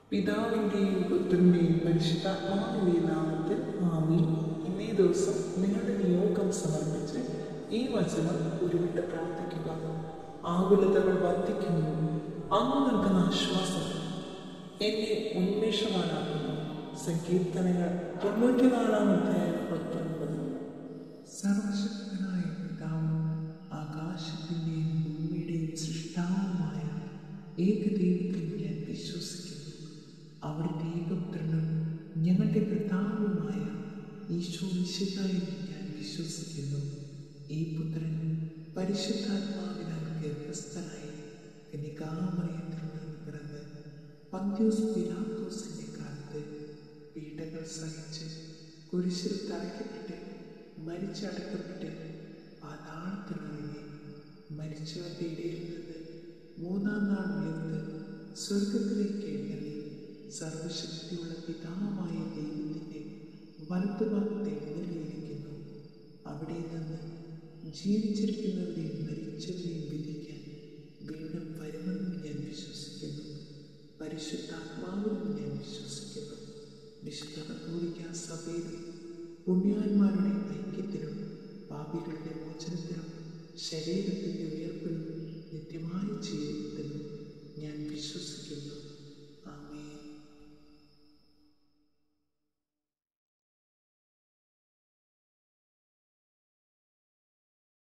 പിതാവിൻ്റെയും പുത്രൻ്റെയും പരിശുദ്ധാത്മാവിൻ്റെയും നാമത്തിൽ ആമീൻ ഇന്നേ ദിവസം നിങ്ങളുടെ നിയോഗം സമർപ്പിച്ച് ഈ വചനം ഉരുവിട്ട് പ്രാർത്ഥിക്കുക ആകുലതകൾ വർദ്ധിക്കുന്നു അങ്ങ് നൽകുന്ന ആശ്വാസം എന്നെ ഉന്മേഷവാനാക്കുന്നു സങ്കീർത്തനങ്ങൾ തൊണ്ണൂറ്റിനാലാം അധ്യായം പത്തൊൻപത് സർവശക്തനായ പിതാവും ആകാശത്തിൻ്റെയും ഭൂമിയുടെയും സൃഷ്ടാവുമായ ഏകദൈവത്തിൽ ഞാൻ വിശ്വസിക്കുന്നു അവിടുത്തെ ഏകപുത്രനും ഞങ്ങളുടെ പിതാവുമായ ഈശോ വിശുദ്ധായി ഞാൻ വിശ്വസിക്കുന്നു ഈ പുത്രൻ പരിശുദ്ധാത്മാവിനാൽ ഗർഭസ്ഥനായി കന്യകാമറിയത്തിൽ നിന്ന് പിറന്ന് പന്ത്യോസ് പിലാത്തോസിൻ്റെ കാലത്ത് പീഡകൾ സഹിച്ച് കുരിശിൽ തറയ്ക്കപ്പെട്ട് മരിച്ചടക്കപ്പെട്ട് പാതാളത്തിലിറങ്ങി മരിച്ചവരുടെ ഇടയിൽ നിന്ന് മൂന്നാം നാൾ ഉയർന്ന് സ്വർഗത്തിലേക്ക് എഴുന്നള്ളി സർവശക്തിയുള്ള പിതാവായ ദൈവത്തിൻ്റെ വലത്തുഭാഗത്ത് എഴുന്നള്ളിയിരിക്കുന്നു അവിടെ നിന്ന് ജീവിച്ചിരിക്കുന്നവരെയും മരിച്ചവരെയും വിധിക്കാൻ വീണ്ടും വരുമെന്ന് ഞാൻ വിശ്വസിക്കുന്നു പരിശുദ്ധാത്മാവെന്ന് ഞാൻ വിശ്വസിക്കുന്നു വിശുദ്ധ കത്തോലിക്ക സഭയിലെ പുണ്യാന്മാരുടെ ഐക്യത്തിലും പാപികളുടെ മോചനത്തിലും ശരീരത്തിൻ്റെ ഉയർപ്പിലും നിത്യമായ ജീവിതത്തിലും ഞാൻ വിശ്വസിക്കുന്നു